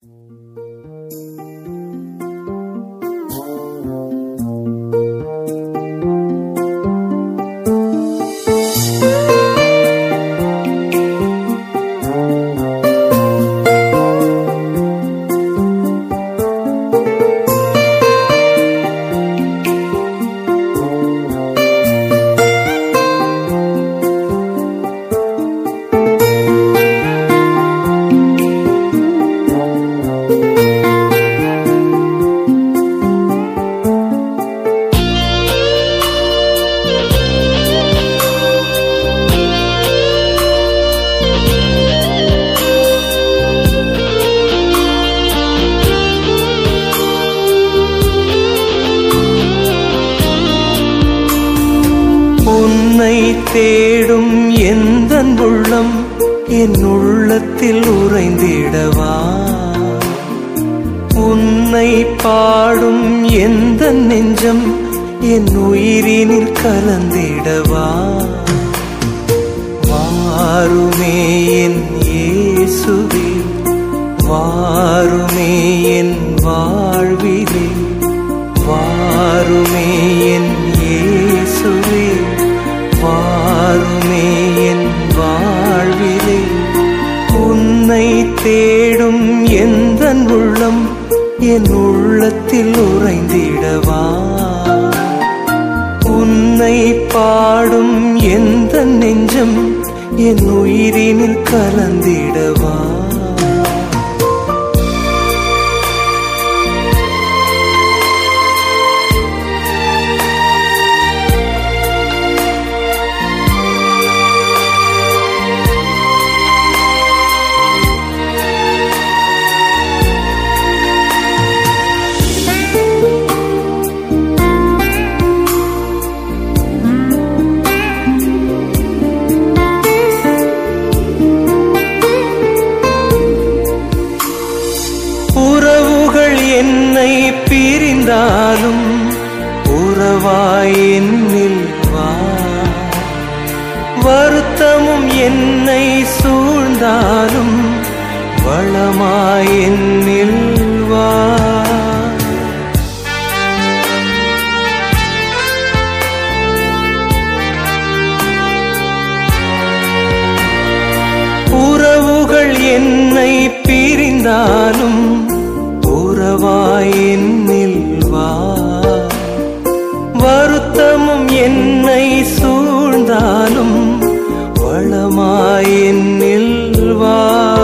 உன்னை தேடும் எந்த உள்ளம் என் உள்ளத்தில் உறைந்திடவா உன்னை பாடும் எந்த நெஞ்சம் என் உயிரினில் கலந்திடவா வாருமே என் இயேசுவே வாருமே என் வாழ்விலே வாருமே என் இயேசுவே வாருமே என் வாழ்விலே உன்னை தேடும் எந்த உள்ளம் என் உள்ளத்தில் உறைந்திடவா உன்னை பாடும் எந்த நெஞ்சம் என் உயிரினில் கலந்திடவா உறவுகள் என்னை பிரிந்தாலும் உறவாய் என்னில் வா வருத்தமும் என்னை சூழ்ந்தாலும் வளமாய் என்னில் வா உறவுகள் என்னை பிரிந்தாலும் உறவாய் என்னில் வா வருத்தமும் என்னை சூழ்ந்தாலும் வளமாய் என்னில் வா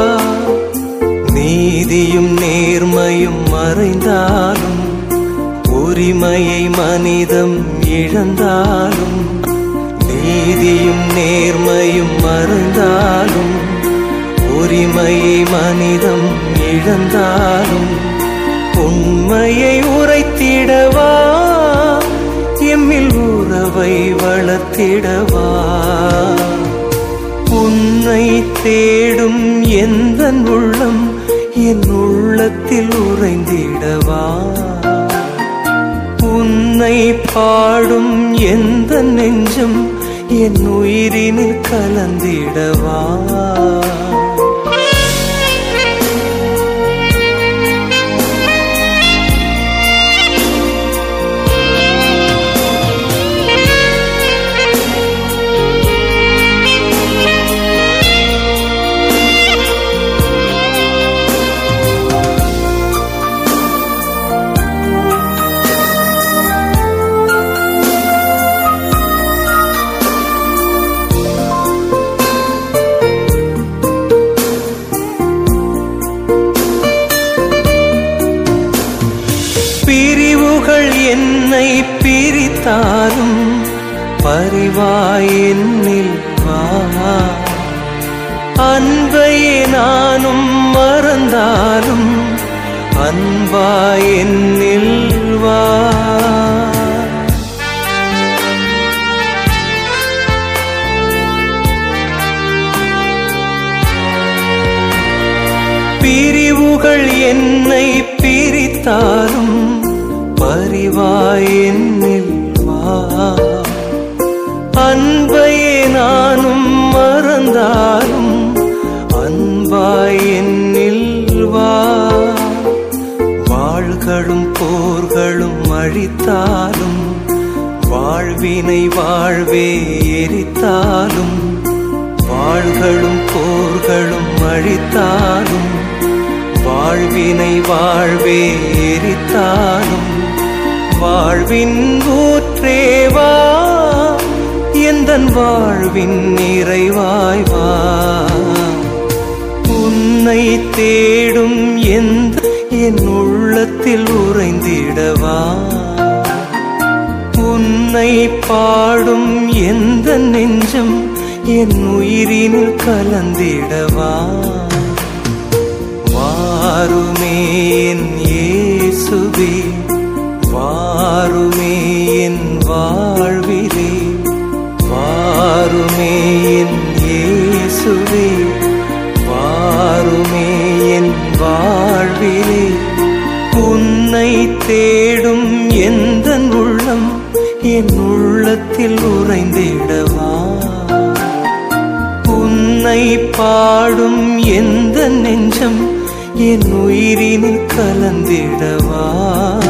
நீதியும் நேர்மையும் மறைந்தாலும் உரிமையை மனிதம் இழந்தாலும் நீதியும் நேர்மையும் மறைந்தாலும் உரிமையை மனிதம் இழந்தாலும் உண்மையை உரைத்திடவா எம்மில் உறவை வளர்த்திடவா உன்னை தேடும் எந்த உள்ளம் என் உள்ளத்தில் உறைந்திடவா உன்னை பாடும் எந்த நெஞ்சம் என் உயிரினில் கலந்திடவா பிரிவுகள் என்னை பிரித்தாலும் பரிவாய் என்னில் வா அன்பையே நானும் மறந்தாலும் அன்பாய் என்னில் வா பிரிவுகள் என்னை பிரித்தாலும் பரிவாய் என்னில் வா அன்பையே நானும் மறந்தாலும் அன்பாய் என்னில் வா அழித்தாலும் வாழ்வினை வாழ்வே எரித்தாலும் வாள்களும் போர்களும் அழித்தாலும் வாழ்வினை வாழ்வே எரித்தாலும் வாழ்வின் ஊற்றேவா எந்தன் வாழ்வின் நிறைவாய் வா உன்னை தேடும் எந்த என் உள்ளத்தில் உறைந்திடவா உன்னை பாடும் எந்த நெஞ்சம் என் உயிரினில் கலந்திடவா வாருமே என் இயேசுவே வாருமே என் வாழ்விலே வாருமே என் இயேசுவே வாருமே என் வாழ்விலே உன்னை தேடும் எந்த உள்ளம் என் உள்ளத்தில் உறைந்திடவா உன்னை பாடும் எந்த நெஞ்சம் என் உயிரினில் கலந்திடவா